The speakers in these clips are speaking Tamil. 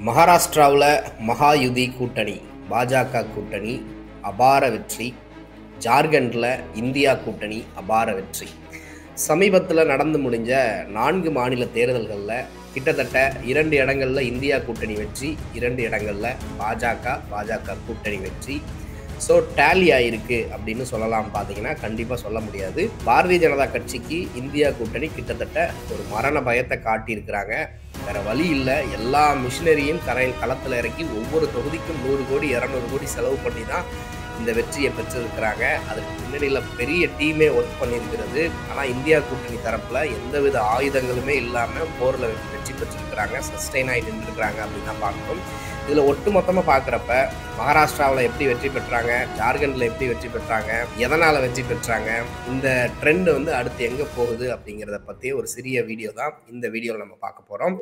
மகாராஷ்டிராவில் மகாயுதி கூட்டணி பாஜக கூட்டணி அபார வெற்றி ஜார்க்கண்டில் இந்தியா கூட்டணி அபார வெற்றி சமீபத்தில் நடந்து முடிஞ்ச நான்கு மாநில தேர்தல்களில் கிட்டத்தட்ட இரண்டு இடங்களில் இந்தியா கூட்டணி வெற்றி இரண்டு இடங்களில் பாஜக பாஜக கூட்டணி வெற்றி ஸோ டேலி ஆயிருக்கு அப்படின்னு சொல்லலாம் பார்த்தீங்கன்னா கண்டிப்பாக சொல்ல முடியாது பாரதிய ஜனதா கட்சிக்கு இந்தியா கூட்டணி கிட்டத்தட்ட ஒரு மரண பயத்தை காட்டியிருக்கிறாங்க வேற வழி இல்லை எல்லா மிஷினரியும் கரையில் களத்தில் இறக்கி ஒவ்வொரு தொகுதிக்கும் நூறு கோடி இரநூறு கோடி செலவு பண்ணி தான் இந்த வெற்றியை பெற்றிருக்கிறாங்க அதுக்கு பின்னணியில் பெரிய டீமே ஒர்க் பண்ணியிருக்கிறது ஆனால் இந்தியா கூட்டணி தரப்பில் எந்தவித ஆயுதங்களுமே இல்லாமல் போரில் வெற்றி பெற்றிருக்கிறாங்க சஸ்டெயின் ஆகி நின்றுருக்கிறாங்க அப்படின்னு தான் பார்க்கணும் இதில் ஒட்டு மொத்தமாக பார்க்குறப்ப மகாராஷ்டிராவில் எப்படி வெற்றி பெற்றாங்க ஜார்க்கண்டில் எப்படி வெற்றி பெற்றாங்க எதனால் வெற்றி பெற்றாங்க இந்த ட்ரெண்ட் வந்து அடுத்து எங்கே போகுது அப்படிங்கிறத பற்றி ஒரு சிறிய வீடியோ தான் இந்த வீடியோவில் நம்ம பார்க்க போகிறோம்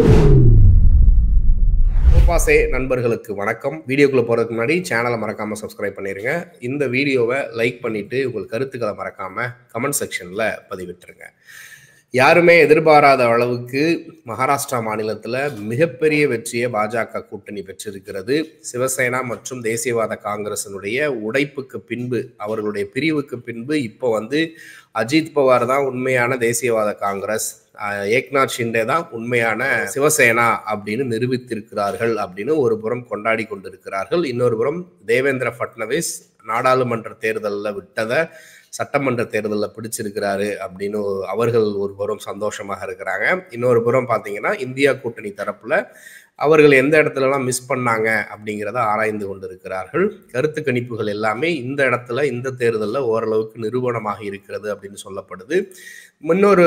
கோபாசே நண்பர்களுக்கு வணக்கம் வீடியோக்குள்ளே போகிறதுக்கு முன்னாடி சேனலை மறக்காமல் சப்ஸ்கிரைப் பண்ணிடுங்க இந்த வீடியோவை லைக் பண்ணிவிட்டு உங்கள் கருத்துக்களை மறக்காமல் கமெண்ட் செக்ஷனில் பதிவிட்டுருங்க யாருமே எதிர்பாராத அளவுக்கு மகாராஷ்டிரா மாநிலத்தில் மிகப்பெரிய வெற்றியை பாஜக கூட்டணி பெற்றிருக்கிறது சிவசேனா மற்றும் தேசியவாத காங்கிரசினுடைய உடைப்புக்கு பின்பு அவர்களுடைய பிரிவுக்கு பின்பு இப்போ வந்து அஜித் பவார் தான் உண்மையான தேசியவாத காங்கிரஸ் ஏக்நாத் ஷிண்டே தான் உண்மையான சிவசேனா அப்படின்னு நிரூபித்திருக்கிறார்கள் அப்படின்னு ஒரு புறம் கொண்டாடி கொண்டிருக்கிறார்கள் இன்னொரு புறம் தேவேந்திர ஃபட்னவிஸ் நாடாளுமன்ற தேர்தலில் விட்டதை சட்டமன்ற தேர்தலில் பிடிச்சிருக்கிறாரு அப்படின்னு அவர்கள் ஒரு புறம் சந்தோஷமாக இருக்கிறாங்க இன்னொரு புறம் பார்த்தீங்கன்னா இந்தியா கூட்டணி தரப்புல அவர்கள் எந்த இடத்துலலாம் மிஸ் பண்ணாங்க அப்படிங்கிறத ஆராய்ந்து கொண்டிருக்கிறார்கள் கருத்து கணிப்புகள் எல்லாமே இந்த இடத்துல இந்த தேர்தலில் ஓரளவுக்கு நிரூபணமாக இருக்கிறது அப்படின்னு சொல்லப்படுது இன்னொரு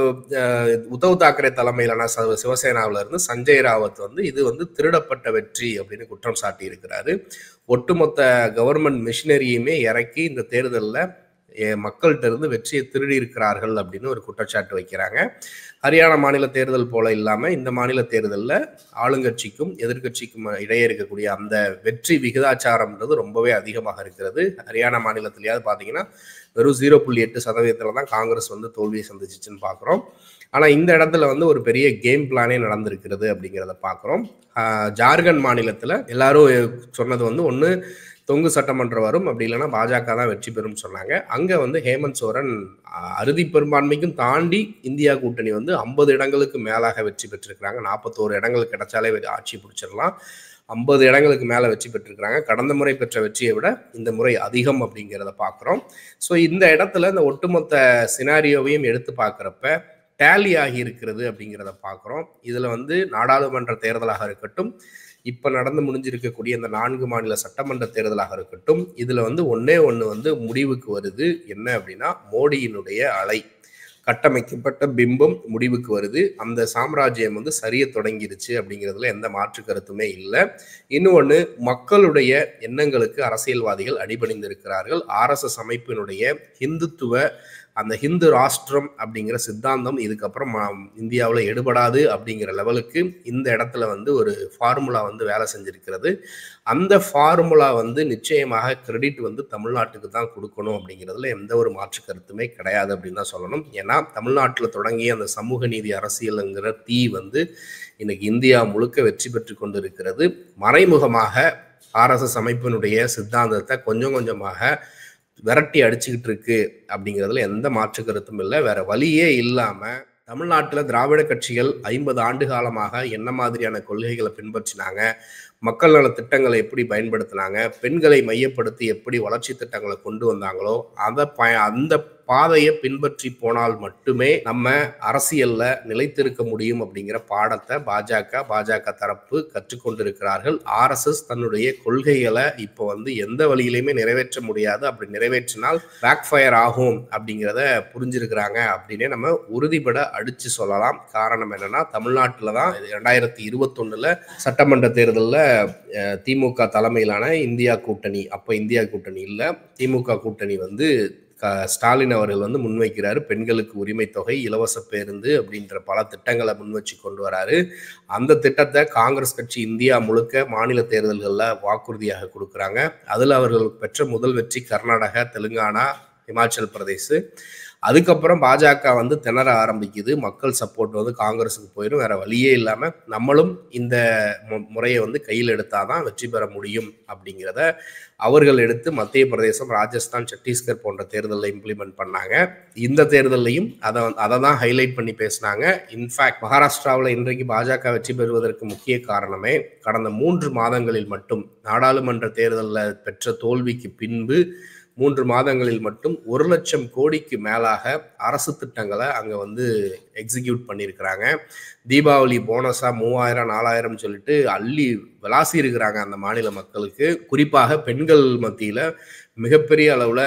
உத்தவ் தாக்கரே தலைமையிலான சிவசேனாவில இருந்து சஞ்சய் ராவத் வந்து இது வந்து திருடப்பட்ட வெற்றி அப்படின்னு குற்றம் சாட்டி இருக்கிறாரு ஒட்டுமொத்த கவர்மெண்ட் மிஷினரியுமே இறக்கி இந்த தேர்தலில் மக்கள்கிட்ட இருந்து வெற்றியை திருடி இருக்கிறார்கள் அப்படின்னு ஒரு குற்றச்சாட்டு வைக்கிறாங்க ஹரியானா மாநில தேர்தல் போல இல்லாமல் இந்த மாநில தேர்தலில் ஆளுங்கட்சிக்கும் எதிர்கட்சிக்கும் இடையே இருக்கக்கூடிய அந்த வெற்றி விகிதாச்சாரம்ன்றது ரொம்பவே அதிகமாக இருக்கிறது ஹரியானா மாநிலத்திலேயாவது பார்த்தீங்கன்னா வெறும் ஜீரோ புள்ளி எட்டு சதவீதத்தில் தான் காங்கிரஸ் வந்து தோல்வியை சந்திச்சிச்சுன்னு பார்க்குறோம் ஆனால் இந்த இடத்துல வந்து ஒரு பெரிய கேம் பிளானே நடந்திருக்கிறது அப்படிங்கிறத பார்க்குறோம் ஜார்க்கண்ட் மாநிலத்தில் எல்லாரும் சொன்னது வந்து ஒன்று தொங்கு சட்டமன்றம் வரும் அப்படி இல்லைன்னா பாஜக தான் வெற்றி பெறும் சொன்னாங்க அங்கே வந்து ஹேமந்த் சோரன் அறுதி பெரும்பான்மைக்கும் தாண்டி இந்தியா கூட்டணி வந்து ஐம்பது இடங்களுக்கு மேலாக வெற்றி பெற்றிருக்கிறாங்க நாற்பத்தோரு இடங்களுக்கு கிடைச்சாலே ஆட்சி பிடிச்சிடலாம் ஐம்பது இடங்களுக்கு மேலே வெற்றி பெற்றிருக்கிறாங்க கடந்த முறை பெற்ற வெற்றியை விட இந்த முறை அதிகம் அப்படிங்கிறத பார்க்குறோம் ஸோ இந்த இடத்துல இந்த ஒட்டுமொத்த சினாரியோவையும் எடுத்து பார்க்குறப்ப டேலி ஆகி இருக்கிறது அப்படிங்கிறத பார்க்குறோம் இதில் வந்து நாடாளுமன்ற தேர்தலாக இருக்கட்டும் இப்போ நடந்து முடிஞ்சிருக்கக்கூடிய இந்த நான்கு மாநில சட்டமன்ற தேர்தலாக இருக்கட்டும் இதில் வந்து ஒன்றே ஒன்று வந்து முடிவுக்கு வருது என்ன அப்படின்னா மோடியினுடைய அலை கட்டமைக்கப்பட்ட பிம்பம் முடிவுக்கு வருது அந்த சாம்ராஜ்யம் வந்து சரிய தொடங்கிருச்சு அப்படிங்கிறதுல எந்த மாற்று கருத்துமே இல்லை இன்னொன்று மக்களுடைய எண்ணங்களுக்கு அரசியல்வாதிகள் அடிபணிந்திருக்கிறார்கள் ஆர்எஸ்எஸ் அமைப்பினுடைய ஹிந்துத்துவ அந்த ஹிந்து ராஷ்டிரம் அப்படிங்கிற சித்தாந்தம் இதுக்கப்புறம் இந்தியாவில் எடுபடாது அப்படிங்கிற லெவலுக்கு இந்த இடத்துல வந்து ஒரு ஃபார்முலா வந்து வேலை செஞ்சிருக்கிறது அந்த ஃபார்முலா வந்து நிச்சயமாக கிரெடிட் வந்து தமிழ்நாட்டுக்கு தான் கொடுக்கணும் அப்படிங்கிறதுல எந்த ஒரு மாற்று கருத்துமே கிடையாது அப்படின்னு தான் சொல்லணும் ஏன்னா தமிழ்நாட்டில் தொடங்கிய அந்த சமூக நீதி அரசியலுங்கிற தீ வந்து இன்னைக்கு இந்தியா முழுக்க வெற்றி பெற்று கொண்டு இருக்கிறது மறைமுகமாக ஆர்எஸ்எஸ் அமைப்பினுடைய சித்தாந்தத்தை கொஞ்சம் கொஞ்சமாக விரட்டி அடிச்சுக்கிட்டு இருக்கு அப்படிங்கிறதுல எந்த மாற்று கருத்தும் இல்லை வேற வழியே இல்லாமல் தமிழ்நாட்டில் திராவிட கட்சிகள் ஐம்பது ஆண்டு காலமாக என்ன மாதிரியான கொள்கைகளை பின்பற்றினாங்க மக்கள் நல திட்டங்களை எப்படி பயன்படுத்தினாங்க பெண்களை மையப்படுத்தி எப்படி வளர்ச்சி திட்டங்களை கொண்டு வந்தாங்களோ அதை ப அந்த பாதையை பின்பற்றி போனால் மட்டுமே நம்ம அரசியல்ல நிலைத்திருக்க முடியும் அப்படிங்கிற பாடத்தை பாஜக பாஜக தரப்பு கற்றுக்கொண்டிருக்கிறார்கள் ஆர்எஸ்எஸ் தன்னுடைய கொள்கைகளை இப்போ வந்து எந்த வழியிலையுமே நிறைவேற்ற முடியாது அப்படி நிறைவேற்றினால் பேக் ஃபயர் ஆகும் அப்படிங்கிறத புரிஞ்சிருக்கிறாங்க அப்படின்னே நம்ம உறுதிபட அடிச்சு சொல்லலாம் காரணம் என்னன்னா தமிழ்நாட்டில் தான் ரெண்டாயிரத்தி இருபத்தொன்னுல சட்டமன்ற தேர்தலில் திமுக தலைமையிலான இந்தியா கூட்டணி அப்போ இந்தியா கூட்டணி இல்லை திமுக கூட்டணி வந்து ஸ்டாலின் அவர்கள் வந்து முன்வைக்கிறாரு பெண்களுக்கு உரிமை தொகை இலவச பேருந்து அப்படின்ற பல திட்டங்களை முன்வச்சு கொண்டு வராரு அந்த திட்டத்தை காங்கிரஸ் கட்சி இந்தியா முழுக்க மாநில தேர்தல்களில் வாக்குறுதியாக கொடுக்குறாங்க அதில் அவர்கள் பெற்ற முதல் வெற்றி கர்நாடகா தெலுங்கானா இமாச்சல் பிரதேஷ் அதுக்கப்புறம் பாஜக வந்து திணற ஆரம்பிக்குது மக்கள் சப்போர்ட் வந்து காங்கிரஸுக்கு போயிடும் வேற வழியே இல்லாமல் நம்மளும் இந்த மு- முறையை வந்து கையில் எடுத்தாதான் வெற்றி பெற முடியும் அப்படிங்கிறத அவர்கள் எடுத்து மத்திய பிரதேசம் ராஜஸ்தான் சத்தீஸ்கர் போன்ற தேர்தலில் இம்ப்ளிமெண்ட் பண்ணாங்க இந்த தேர்தலையும் அதை அதை தான் ஹைலைட் பண்ணி பேசினாங்க இன்ஃபேக்ட் மகாராஷ்டிராவில் இன்றைக்கு பாஜக வெற்றி பெறுவதற்கு முக்கிய காரணமே கடந்த மூன்று மாதங்களில் மட்டும் நாடாளுமன்ற தேர்தலில் பெற்ற தோல்விக்கு பின்பு மூன்று மாதங்களில் மட்டும் ஒரு லட்சம் கோடிக்கு மேலாக அரசு திட்டங்களை அங்கே வந்து எக்ஸிக்யூட் பண்ணியிருக்கிறாங்க தீபாவளி போனஸாக மூவாயிரம் நாலாயிரம் சொல்லிட்டு அள்ளி விளாசி இருக்கிறாங்க அந்த மாநில மக்களுக்கு குறிப்பாக பெண்கள் மத்தியில் மிகப்பெரிய அளவில்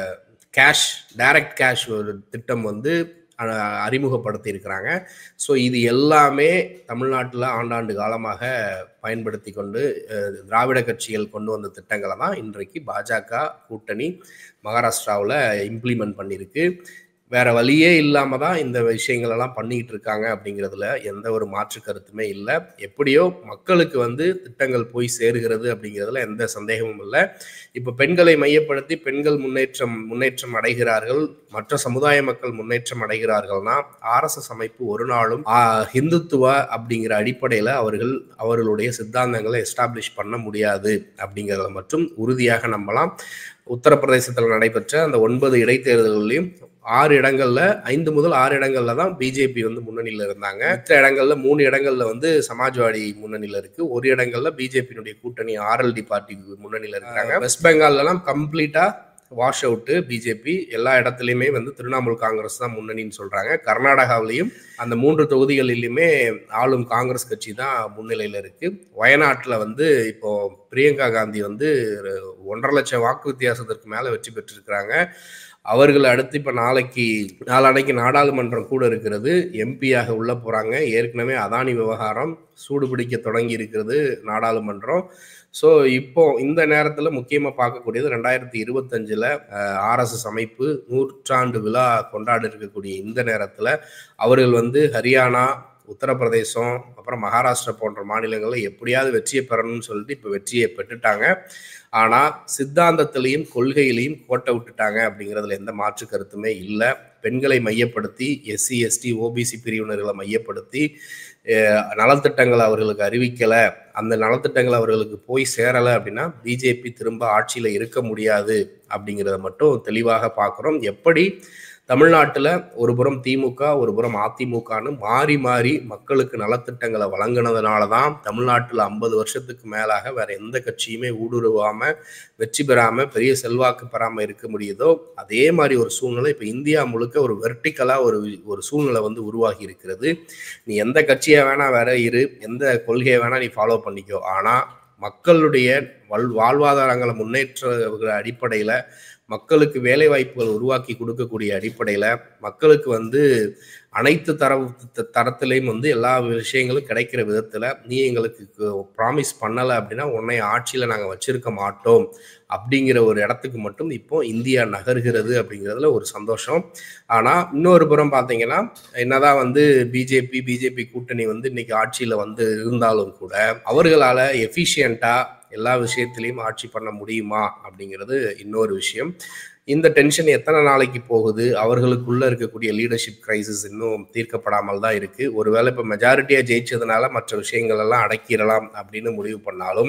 கேஷ் டைரக்ட் கேஷ் ஒரு திட்டம் வந்து அஹ், அறிமுகப்படுத்தி இருக்கிறாங்க ஸோ இது எல்லாமே தமிழ்நாட்டில் ஆண்டாண்டு காலமாக பயன்படுத்தி கொண்டு அஹ், திராவிட கட்சிகள் கொண்டு வந்த திட்டங்களை தான் இன்றைக்கு பாஜக கூட்டணி மகாராஷ்டிராவில் இம்ப்ளிமெண்ட் பண்ணியிருக்கு வேற வழியே இல்லாம தான் இந்த விஷயங்கள் எல்லாம் பண்ணிக்கிட்டு இருக்காங்க அப்படிங்கிறதுல எந்த ஒரு மாற்று கருத்துமே இல்லை எப்படியோ மக்களுக்கு வந்து திட்டங்கள் போய் சேருகிறது அப்படிங்கிறதுல எந்த சந்தேகமும் இல்லை இப்போ பெண்களை மையப்படுத்தி பெண்கள் முன்னேற்றம் முன்னேற்றம் அடைகிறார்கள் மற்ற சமுதாய மக்கள் முன்னேற்றம் அடைகிறார்கள்னா ஆர்எஸ்எஸ் அமைப்பு ஒரு நாளும் ஆ, ஹிந்துத்துவ அப்படிங்கிற அடிப்படையில் அவர்கள் அவர்களுடைய சித்தாந்தங்களை எஸ்டாப்ளிஷ் பண்ண முடியாது அப்படிங்கிறத மட்டும் உறுதியாக நம்பலாம் உத்தரப்பிரதேசத்தில் நடைபெற்ற அந்த ஒன்பது இடைத்தேர்தல்களையும் ஆறு இடங்கள்ல ஐந்து முதல் ஆறு இடங்கள்ல தான் பிஜேபி வந்து முன்னணியில இருந்தாங்க மற்ற இடங்கள்ல மூணு இடங்கள்ல வந்து சமாஜ்வாடி முன்னணியில இருக்கு ஒரு இடங்கள்ல பிஜேபியினுடைய கூட்டணி ஆர்எல்டி பார்ட்டி முன்னணியில இருக்காங்க வெஸ்ட் பெங்கால்லாம் கம்ப்ளீட்டா வாஷ் அவுட்டு பிஜேபி எல்லா இடத்துலையுமே வந்து திரிணாமுல் காங்கிரஸ் தான் முன்னணின்னு சொல்றாங்க கர்நாடகாவிலையும் அந்த மூன்று தொகுதிகளிலுமே ஆளும் காங்கிரஸ் கட்சி தான் முன்னிலையில இருக்கு வயநாட்டில் வந்து இப்போ பிரியங்கா காந்தி வந்து ஒன்றரை லட்சம் வாக்கு வித்தியாசத்திற்கு மேல வெற்றி பெற்றிருக்கிறாங்க அவர்கள் அடுத்து இப்போ நாளைக்கு நாளானைக்கு நாடாளுமன்றம் கூட இருக்கிறது எம்பியாக உள்ள போறாங்க ஏற்கனவே அதானி விவகாரம் சூடு பிடிக்க தொடங்கி இருக்கிறது நாடாளுமன்றம் ஸோ இப்போ இந்த நேரத்தில் முக்கியமாக பார்க்கக்கூடியது ரெண்டாயிரத்தி இருபத்தஞ்சில் ஆர்எஸ்எஸ் அமைப்பு நூற்றாண்டு விழா கொண்டாடி இருக்கக்கூடிய இந்த நேரத்தில் அவர்கள் வந்து ஹரியானா உத்தரப்பிரதேசம் அப்புறம் மகாராஷ்டிரா போன்ற மாநிலங்களில் எப்படியாவது வெற்றியை பெறணும்னு சொல்லிட்டு இப்போ வெற்றியை பெற்றுட்டாங்க ஆனால் சித்தாந்தத்திலையும் கொள்கையிலையும் கோட்டை விட்டுட்டாங்க அப்படிங்கிறதுல எந்த மாற்று கருத்துமே இல்லை பெண்களை மையப்படுத்தி எஸ்சி எஸ்டி ஓபிசி பிரிவினர்களை மையப்படுத்தி அஹ், நலத்திட்டங்களை அவர்களுக்கு அறிவிக்கலை அந்த நலத்திட்டங்கள் அவர்களுக்கு போய் சேரலை அப்படின்னா பிஜேபி திரும்ப ஆட்சியில் இருக்க முடியாது அப்படிங்கிறத மட்டும் தெளிவாக பார்க்குறோம் எப்படி தமிழ்நாட்டில் ஒரு புறம் திமுக ஒரு புறம் அதிமுகன்னு மாறி மாறி மக்களுக்கு நலத்திட்டங்களை வழங்கினதுனால தான் தமிழ்நாட்டில் ஐம்பது வருஷத்துக்கு மேலாக வேற எந்த கட்சியுமே ஊடுருவாம வெற்றி பெறாம பெரிய செல்வாக்கு பெறாம இருக்க முடியுதோ அதே மாதிரி ஒரு சூழ்நிலை இப்போ இந்தியா முழுக்க ஒரு வெர்டிக்கலா ஒரு ஒரு சூழ்நிலை வந்து உருவாகி இருக்கிறது நீ எந்த கட்சியை வேணா வேற இரு எந்த கொள்கையை வேணா நீ ஃபாலோ பண்ணிக்கோ ஆனா மக்களுடைய வல் வாழ்வாதாரங்களை முன்னேற்ற அடிப்படையில் மக்களுக்கு வேலை வாய்ப்புகள் உருவாக்கி கொடுக்கக்கூடிய அடிப்படையில் மக்களுக்கு வந்து அனைத்து தர தரத்திலையும் வந்து எல்லா விஷயங்களும் கிடைக்கிற விதத்தில் நீ எங்களுக்கு ப்ராமிஸ் பண்ணலை அப்படின்னா உன்னை ஆட்சியில் நாங்கள் வச்சிருக்க மாட்டோம் அப்படிங்கிற ஒரு இடத்துக்கு மட்டும் இப்போ இந்தியா நகர்கிறது அப்படிங்கிறதுல ஒரு சந்தோஷம் ஆனால் இன்னொரு புறம் பார்த்தீங்கன்னா என்னதான் வந்து பிஜேபி பிஜேபி கூட்டணி வந்து இன்னைக்கு ஆட்சியில் வந்து இருந்தாலும் கூட அவர்களால் எஃபிஷியண்ட்டாக எல்லா விஷயத்திலையும் ஆட்சி பண்ண முடியுமா அப்படிங்கிறது இன்னொரு விஷயம் இந்த டென்ஷன் எத்தனை நாளைக்கு போகுது அவர்களுக்குள்ள இருக்கக்கூடிய லீடர்ஷிப் கிரைசிஸ் இன்னும் தீர்க்கப்படாமல் தான் இருக்கு ஒருவேளை இப்போ மெஜாரிட்டியா ஜெயிச்சதுனால மற்ற விஷயங்கள் எல்லாம் அடக்கிடலாம் அப்படின்னு முடிவு பண்ணாலும்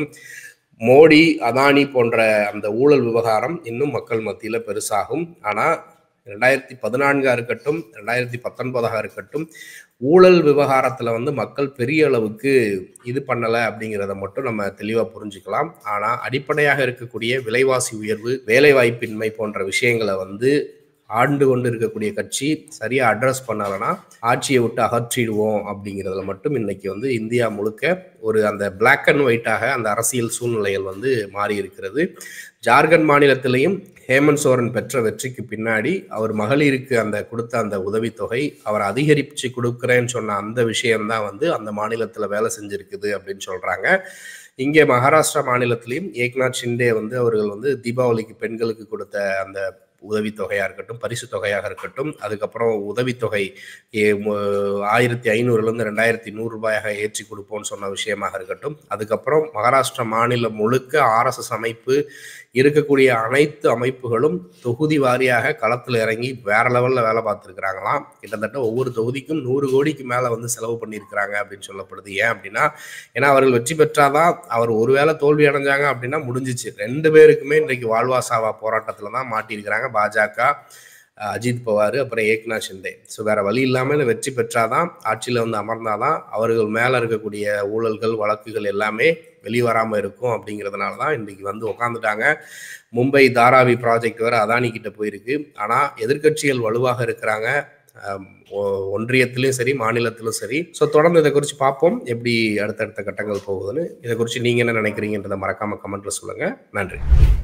மோடி அதானி போன்ற அந்த ஊழல் விவகாரம் இன்னும் மக்கள் மத்தியில பெருசாகும் ஆனா ரெண்டாயிரத்தி பதினான்கா இருக்கட்டும் ரெண்டாயிரத்தி பத்தொன்பதாக இருக்கட்டும் ஊழல் விவகாரத்துல வந்து மக்கள் பெரிய அளவுக்கு இது பண்ணலை அப்படிங்கிறத மட்டும் நம்ம தெளிவாக புரிஞ்சுக்கலாம் ஆனால் அடிப்படையாக இருக்கக்கூடிய விலைவாசி உயர்வு வேலைவாய்ப்பின்மை போன்ற விஷயங்களை வந்து ஆண்டு கொண்டு இருக்கக்கூடிய கட்சி சரியாக அட்ரஸ் பண்ணலைன்னா ஆட்சியை விட்டு அகற்றிடுவோம் அப்படிங்கிறதுல மட்டும் இன்னைக்கு வந்து இந்தியா முழுக்க ஒரு அந்த பிளாக் அண்ட் ஒயிட்டாக அந்த அரசியல் சூழ்நிலைகள் வந்து மாறி இருக்கிறது ஜார்க்கண்ட் மாநிலத்திலையும் ஹேமந்த் சோரன் பெற்ற வெற்றிக்கு பின்னாடி அவர் மகளிருக்கு அந்த கொடுத்த அந்த உதவித்தொகை அவர் அதிகரிச்சு கொடுக்குறேன்னு சொன்ன அந்த விஷயம்தான் வந்து அந்த மாநிலத்தில் வேலை செஞ்சிருக்குது அப்படின்னு சொல்றாங்க இங்கே மகாராஷ்டிரா மாநிலத்திலையும் ஏக்நாத் ஷிண்டே வந்து அவர்கள் வந்து தீபாவளிக்கு பெண்களுக்கு கொடுத்த அந்த உதவித்தொகையாக இருக்கட்டும் பரிசு தொகையாக இருக்கட்டும் அதுக்கப்புறம் உதவித்தொகை ஏ- மு- ஆயிரத்தி ஐநூறுலேருந்து ரெண்டாயிரத்தி நூறு ரூபாயாக ஏற்றி கொடுப்போம்னு சொன்ன விஷயமாக இருக்கட்டும் அதுக்கப்புறம் மகாராஷ்டிரா மாநிலம் முழுக்க ஆர்எஸ்எஸ் அமைப்பு இருக்கக்கூடிய அனைத்து அமைப்புகளும் தொகுதி வாரியாக களத்தில் இறங்கி வேற லெவலில் வேலை பார்த்துருக்குறாங்களாம் கிட்டத்தட்ட ஒவ்வொரு தொகுதிக்கும் நூறு கோடிக்கு மேலே வந்து செலவு பண்ணியிருக்கிறாங்க அப்படின்னு சொல்லப்படுது ஏன் அப்படின்னா ஏன்னா அவர்கள் வெற்றி பெற்றாதான் அவர் ஒருவேளை தோல்வி அடைஞ்சாங்க அப்படின்னா முடிஞ்சிச்சு ரெண்டு பேருக்குமே இன்றைக்கு வாழ்வா சாவா போராட்டத்தில் தான் மாட்டியிருக்கிறாங்க பாஜக அஹ், அஜித் பவார் அப்புறம் ஏக்நாத் ஷிண்டே ஸோ வேற வழி இல்லாமல் வெற்றி பெற்றாதான் ஆட்சியில் வந்து அமர்ந்தாதான் அவர்கள் மேலே இருக்கக்கூடிய ஊழல்கள் வழக்குகள் எல்லாமே வெளிவராமல் இருக்கும் அப்படிங்கிறதுனால தான் இன்றைக்கி வந்து உக்காந்துட்டாங்க மும்பை தாராவி ப்ராஜெக்ட் வேறு அதானி கிட்ட போயிருக்கு ஆனால் எதிர்க்கட்சிகள் வலுவாக இருக்கிறாங்க அஹ், ஒ- ஒன்றியத்திலும் சரி மாநிலத்திலும் சரி ஸோ தொடர்ந்து இதை குறித்து பார்ப்போம் எப்படி அடுத்தடுத்த கட்டங்கள் போகுதுன்னு இதை குறித்து நீங்கள் என்ன நினைக்கிறீங்கன்றதை மறக்காமல் கமெண்ட்டில் சொல்லுங்கள் நன்றி